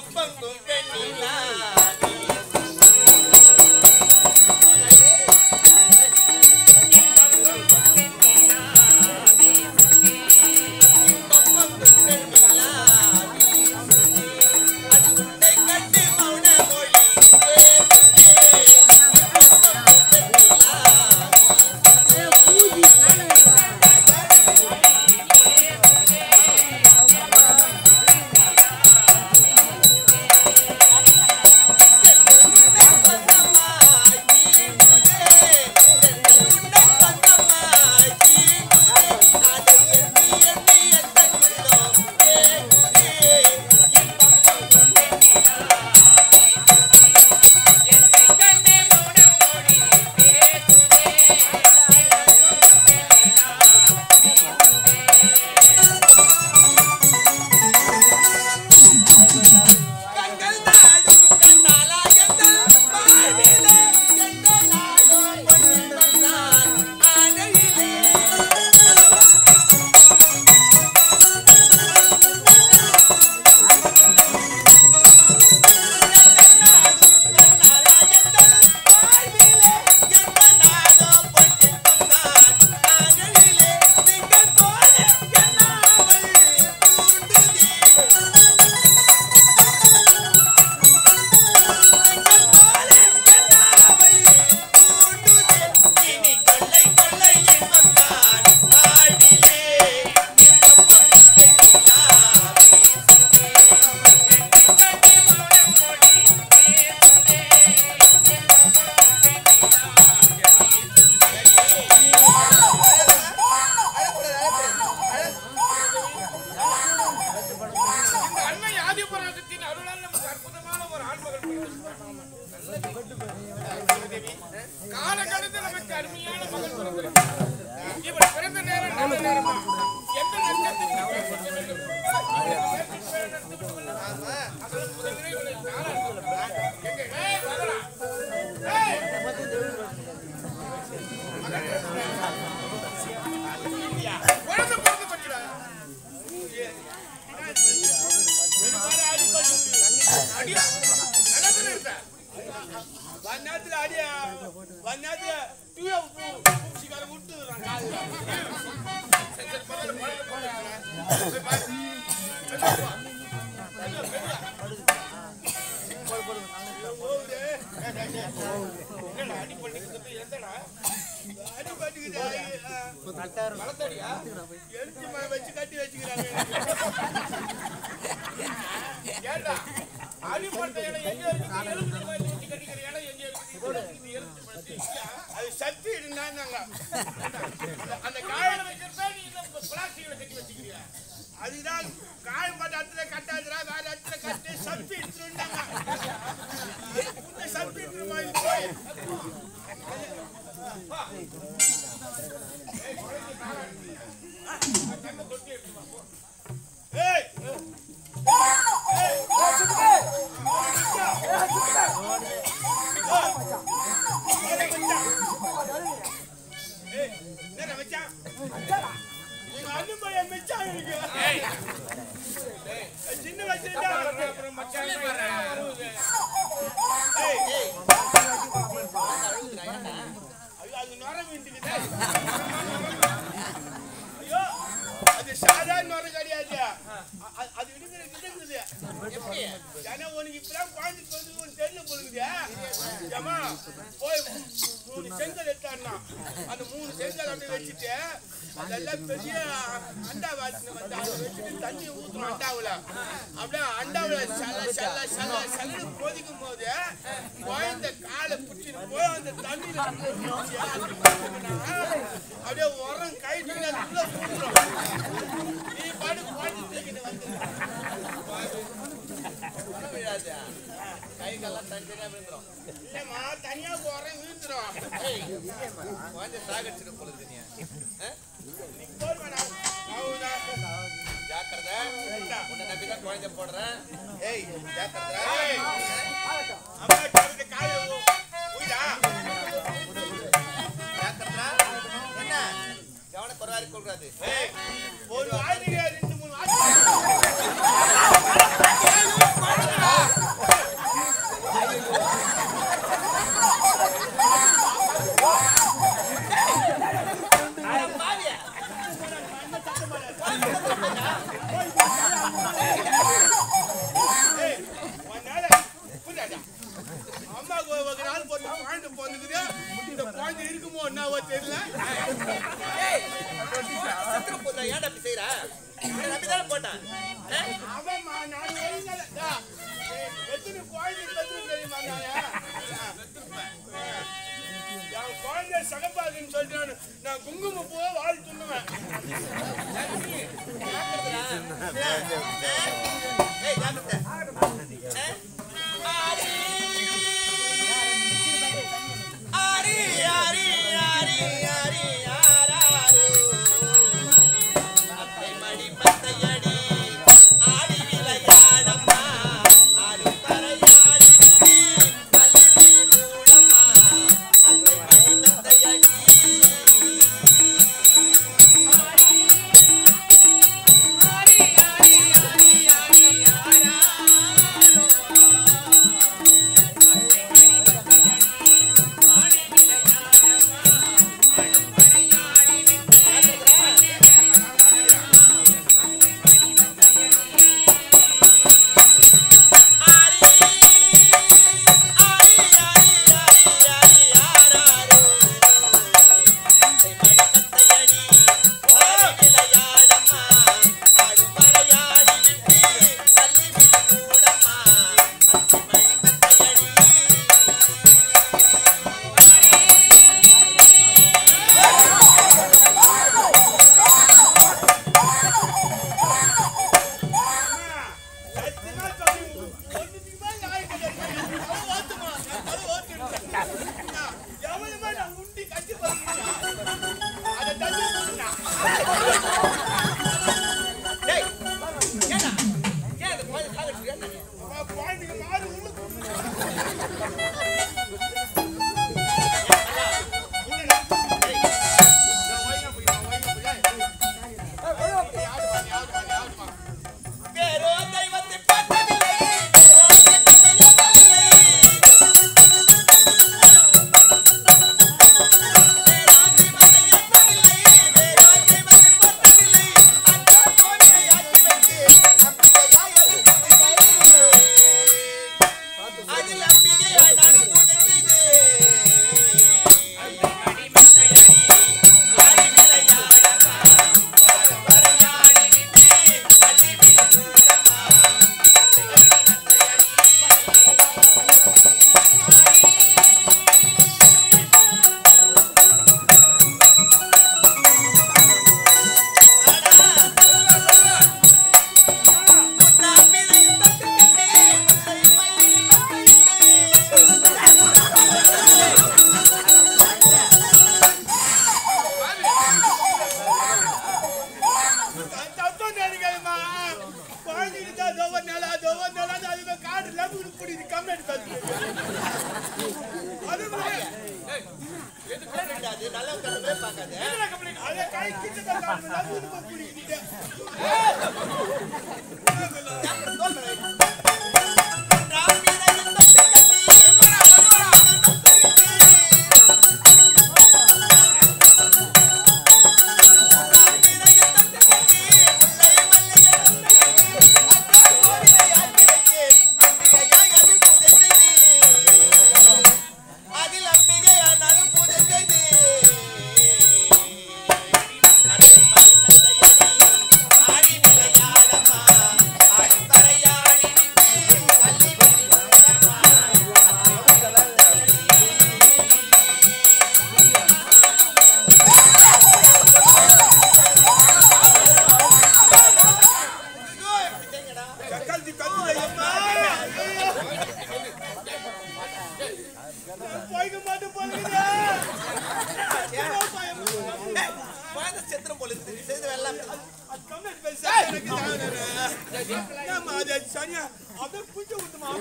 பங்கும் பெண்ணிலா கட்டி மௌன மொழி கண்கள் நாடும் கண்ணாலாயங்கள் வாழ்விலே எந்த நாடும் பொன்னின்பம் நான் ஆடையிலே கண்ணாலாயங்கள் வாழ்விலே எந்த நாடும் பொன்னின்பம் நான் ஆடையிலே நீங்கள் போல என்னாவல் தூண்டுதே இனி கொள்ளை கொள்ளை இன்பம் தான் வாழ்விலே இன்பம் பொங்கிலா இந்த அன்னை ஆதிபராசத்தின் அருளால் நமக்கு அற்புதமான ஒரு ஆண்மகள் பிறந்திருக்கிறார். தேவி, காலகாலத்தில் நமக்கு அருமையான மகள் பிறந்திருக்கிறார். இவள் பிறந்த நேரம் நல்ல நேரமா? எந்த நட்சத்திரத்தில் பிறந்திருக்க வேண்டும்? அதற்கு முதலிலே இவளை தாராட்டுகிறார். எங்க? ஏய், மகளா? ஏய்! குழந்தை பிறந்து போச்சுடா. அடியா, நல்லதுன்னு இருக்க. வண்ணாத்துல அடியா வண்ணாத்துல டூ பூச்சிக்கார விட்டுறான் காலில் சரி, சரி, முதல்ல குழந்தை பிறந்துருச்சுடா. போய் பாரு. மெதுவா போ. மெதுவா, மெதுவா. என்னடா, அடிபட்டுக்கிட்டு எந்தடா? அடிபட்டுக்குது வளர்த்தடியா? எழுத்து மலை வச்சு கட்டி வச்சுக்கிறாங்க ஏன்டா? அடிபட்ட இடம் எங்க இருக்குது? எலும்பு மாதிரி ஊத்தி கட்டிக்கிற இடம் எங்க இருக்குது? இது எலும்பு படுத்து இல்லையா? அது சக்தி இருந்தாங்க அந்த காயில வைக்கிறதா நீ இந்த பிளாஸ்டிக்ல கட்டி வச்சுக்கிறியா அதுதான் காயம்பட்ட இடத்துல கட்டாதுரா வேற இடத்துல கட்டி சப்பி எடுத்துருந்தாங்க இந்த சப்பி எடுத்துருமா இது போய் ஏய் ஏய் என்ன மச்சான் எங்க அண்ணன் பையன் மச்சான் இருக்கு சின்ன வயசுல அப்புறம் மச்சான் வருவது ஏய் ஐயோ அது நுர வீட்டுக்குது ஐயோ அது சாதாரண நுர கிடையாது அ- அ- அது விடுங்கிற விடுங்குது ஏன்னா உனக்கு இப்பதான் குழந்தை வந்து உன் தெரியல போடுங்குது ஏமா போய் மூ- மூணு செங்கல் எடுத்தான்னா அந்த மூணு செங்கல் அப்படியே வச்சுட்டு அதெல்லாம் பெரிய அண்டா வாசனை வந்து அதை வச்சுட்டு தண்ணி ஊத்துறோம் அண்டாவுல அப்படியே அண்டாவுல சல சல சல சல கொதிக்கும் போது குழந்தை காலை பிடிச்சிட்டு போய் அந்த தண்ணியில போட்டு அப்படியே உரம் கை தூக்கி அது உள்ள போட்டுரும் நீ பாடு குழந்தை தூக்கிட்டு வந்து கை கால்லாம் தனித்தனியா விழுந்துரும் இல்லம்மா தனியா உரம் வீழ்ந்துரும் குழந்தை சாகடிச்சிடும் போல இருக்கு நீ போடுவேன் ஜாக்கிரதை உன்னை நம்பிதான் குழந்தை போடுறேன் ஏய் ஜாக்கிரதை ஏய். அம்மா சொல்றது காலை ஊதா ஜாக்கிரதை என்ன கவன குறைவாரி கொள்றாது ஏய், ஒரு வாய்க்கு ரெண்டு மூணு வாய்க்கு குழந்தை பெத்து தெரியுமா நானு? என் குழந்தை சகப்பாக்குன்னு சொல்லிட்டு நான் குங்கும பூவை வாழ் துண்ணுவேன் ஏய் ஜாக்கிரதை ஆரி ஆரி ஆரி ஆரி ஆராரு அத்தை மடி பத்தையடி ஆடி விளையாடம்மா ஆடி பறையாடி அள்ளி மூடம்மா அத்தை மடி பத்தையடி சத்தியமா சொல்லி ஒண்ணுத்துக்குமே நியாயம் கிடையாது. தலை ஓட்டுமா? நான் தலை ஓட்டிடுறேன். நான் எவனுமே நான் உண்டி கட்டி போடுறேன். அதை தள்ளி விட்டுனா. நான் குழந்தைக்கு மாடு உள்ள வேறோ தெய்வத்தை பார்த்ததில்லை வேறோ தெய்வத்தை பார்த்ததில்லை தத்துவம் நினைக்காதம்மா. குழந்தைக்கு தான் தோவ நிலா, தோவ நிலான்னு அதுவே காடு லம்புக்கு பிடிக்குது, கம்ப்ளைண்ட் தருது. அது மாதிரி அதை கை கிட்ட தான் காடு லம்புக்கு போய் பிடிக்குது. அதில் அம்பிகையானாலும் பூஜை செய்து ஆடி விளையாடம்மா ஆடி பறையாடி அள்ளி விளையாடம்மா கக்காலத்தி கத்துது, அம்மா. ஐயோ. நான் போய்க்க மாட்டேன் போலுக்குது. ஐயோ, பயம். குழந்தை செத்துரும் போல இருக்குது. செய்து வெள்ளம். அது கம்ப்ளைண்ட் பேச எனக்கு தேவையில்லை. ஏம்மா, அது சரியா அப்படியே குஞ்சு விட்டுமா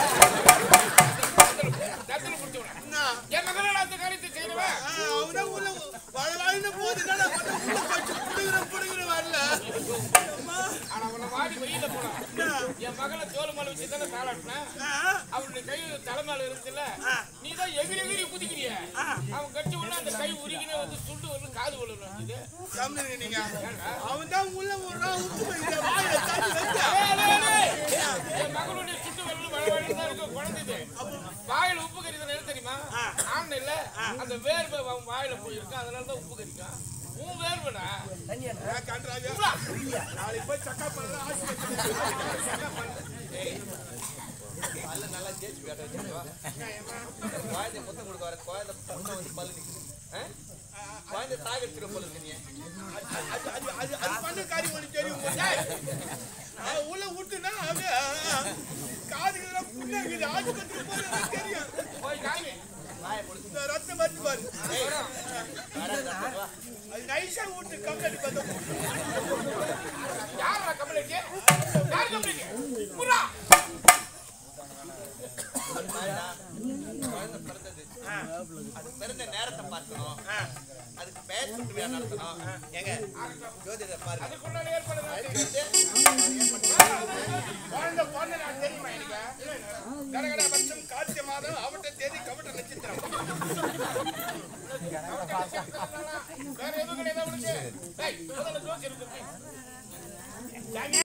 தத்துல பிடிச்சவன என்ன என் மகனோட அந்த காரியத்தை செய்யறவன் அவனே உள்ள வளவாயின்னு போகுதுன்னா நான் மட்டும் உள்ள போச்சு புடுங்குற புடுங்குற வரல அம்மா, ஆனா அவனை வாடி வெயில போனான் என்ன? என் மகளை தோல் மேல வச்சு தானே தாளாட்டினேன் ஆ, அவனுடைய கை தலை மேல இருக்குல்ல நீ தான் எகிரி எகிரி குதிக்கிறிய அவன் கட்சி உள்ள அந்த கை உருகினே வந்து சுண்டு வந்து காது விழுறான் இது கம்முனுங்க நீங்க அவன் தான் உள்ள விடுறான் உப்பு வைக்கிற வாயில தண்ணி வச்சா ஏய், ஏய், ஏய். என் மகனுடைய சுட்டு வெள்ளம் வளவழன்னு தான் இருக்கு குழந்தை இது. வாயில உப்பு கறிதான் என்ன தெரியுமா ஆண் இல்ல அந்த வேர்வை அவன் வாயில போயிருக்கு அதனால தான் உப்பு கறிக்கான் உன் வேர்வடா ஏன் கன்றாவியா? நாளைக்கு போய் சக்கா பண்ணலாம் ஆஸ்பத்திரி சக்கா பண்ணலாம் பல்ல நல்லா தேய்ச்சி வேட்ட வச்சுக்கோ குழந்தை முத்தம் கொடுக்க வர குழந்தை முத்தம் வந்து பல்லு நிக்குது ஆ? குழந்தை தாகடிச்சிட போல இருக்கு நீ அது அது அது அது பண்ண காரியம் ஒண்ணு தெரியும் போது அவன் உள்ள விட்டுனா அப்படியே காதுகளெல்லாம் புண்ணாக்குது ஆஸ்பத்திரி போனா தெரியும் போய் காமி வாயை முடிச்சு இந்த ரத்தம் வந்து பாரு வா அது நைஸா விட்டு கம்ப்ளைண்ட் பார்த்தோம் யாரா கம்பளைக்கு யார் கம்பளைக்கு புறா பாருடா, குழந்தை பிறந்தது அது பிறந்த நேரத்தை பார்க்கணும் அதுக்கு பெயர் சுட்டு விழா நடத்தணும் எங்க ஜோதிடர் பாருங்க அதுக்குள்ள ஏற்பாடு குழந்தை பொண்ணு நான் தெரியுமா எனக்கு கடகட வருஷம் கார்த்திகை மாதம் அவட்ட தேதி கவட்ட நட்சத்திரம் வேற எதுவும் கிடையாது உனக்கு டேய் முதல்ல ஜோசி இருக்கு